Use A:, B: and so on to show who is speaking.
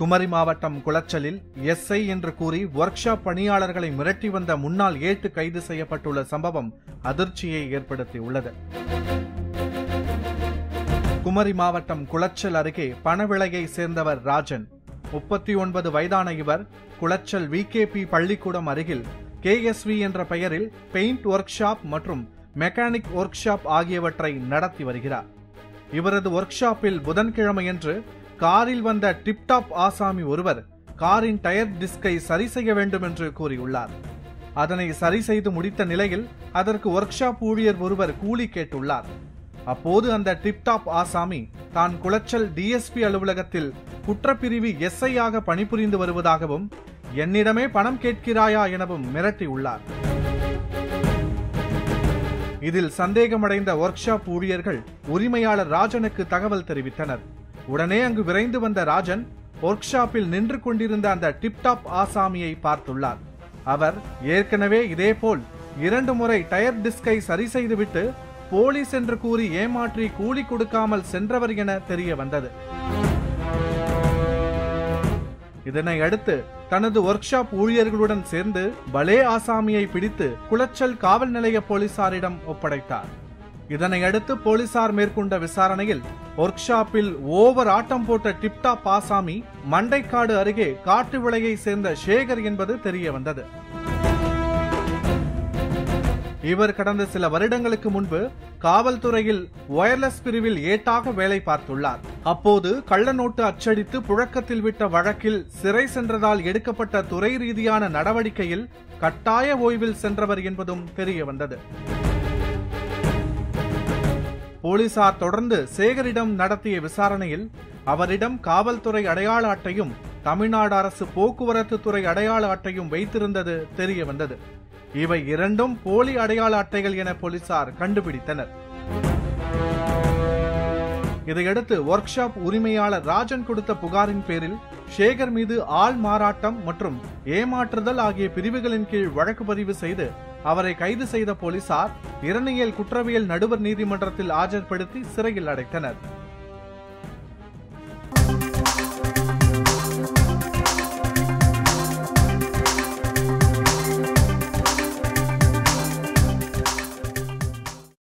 A: குமரி மாவட்டம் குளச்சலில் எஸ்ஐ என்று கூறி ஒர்க் ஷாப் பணியாளர்களை மிரட்டி வந்த முன்னாள் ஏட்டு கைது செய்யப்பட்டுள்ள சம்பவம் அதிர்ச்சியை ஏற்படுத்தியுள்ளது குமரி மாவட்டம் குளச்சல் அருகே பணவிளையை சேர்ந்தவர் ராஜன் முப்பத்தி ஒன்பது வயதான இவர் குளச்சல் விகேபி பள்ளிக்கூடம் அருகில் கேஎஸ்வி என்ற பெயரில் பெயிண்ட் ஒர்க் ஷாப் மற்றும் மெக்கானிக் ஒர்க் ஷாப் ஆகியவற்றை நடத்தி வருகிறார் இவரது ஒர்க் ஷாப்பில் புதன்கிழமையன்று காரில் வந்த டிப்டாப் ஆசாமி ஒருவர் காரின் டயர் டிஸ்கை சரி செய்ய வேண்டும் என்று கூறியுள்ளார் அதனை சரி செய்து முடித்த நிலையில் அதற்கு ஒர்க் ஷாப் ஊழியர் ஒருவர் கூலி கேட்டுள்ளார் அப்போது அந்த டிப்டாப் ஆசாமி தான் குளச்சல் டிஎஸ்பி அலுவலகத்தில் குற்றப்பிரிவு எஸ்ஐ ஆக பணிபுரிந்து வருவதாகவும் என்னிடமே பணம் கேட்கிறாயா எனவும் மிரட்டியுள்ளார் இதில் சந்தேகமடைந்த ஒர்க் ஷாப் ஊழியர்கள் உரிமையாளர் ராஜனுக்கு தகவல் தெரிவித்தனர் உடனே அங்கு விரைந்து வந்த ராஜன் ஒர்க் ஷாப்பில் நின்று கொண்டிருந்த அந்த டிப்டாப் ஆசாமியை பார்த்துள்ளார் அவர் ஏற்கனவே இதேபோல் இரண்டு முறை டயர் டிஸ்கை சரி செய்துவிட்டு போலீஸ் என்று கூறி ஏமாற்றி கூலி கொடுக்காமல் சென்றவர் என தெரிய வந்தது இதனை அடுத்து தனது ஒர்க் ஷாப் ஊழியர்களுடன் சேர்ந்து பலே ஆசாமியை பிடித்து குளச்சல் காவல் நிலைய போலீசாரிடம் ஒப்படைத்தார் இதனை அடுத்து போலீசார் மேற்கொண்ட விசாரணையில் ஒர்க் ஷாப்பில் ஓவர் ஆட்டம் போட்ட டிப்டாப் ஆசாமி மண்டைக்காடு அருகே காட்டு விளையை சேர்ந்த சேகர் என்பது தெரிய வந்தது இவர் கடந்த சில வருடங்களுக்கு முன்பு காவல்துறையில் ஒயர்லெஸ் பிரிவில் ஏட்டாக வேலை பார்த்துள்ளார் அப்போது கள்ள நோட்டு அச்சடித்து புழக்கத்தில் விட்ட வழக்கில் சிறை சென்றதால் எடுக்கப்பட்ட துறை ரீதியான நடவடிக்கையில் கட்டாய ஓய்வில் சென்றவர் என்பதும் தெரிய வந்தது போலீசார் தொடர்ந்து சேகரிடம் நடத்திய விசாரணையில் அவரிடம் காவல்துறை அடையாள அட்டையும் தமிழ்நாடு அரசு போக்குவரத்து துறை அடையாள அட்டையும் வைத்திருந்தது தெரிய வந்தது இவை இரண்டும் போலி அடையாள அட்டைகள் என போலீசார் கண்டுபிடித்தனர் இதையடுத்து ஒர்க் ஷாப் உரிமையாளர் ராஜன் கொடுத்த புகாரின் பேரில் சேகர் மீது ஆள் மாறாட்டம் மற்றும் ஏமாற்றுதல் ஆகிய பிரிவுகளின் கீழ் வழக்கு பதிவு செய்து அவரை கைது செய்த போலீசார் இரணியல் குற்றவியல் நடுவர் நீதிமன்றத்தில் ஆஜர்படுத்தி சிறையில் அடைத்தனர்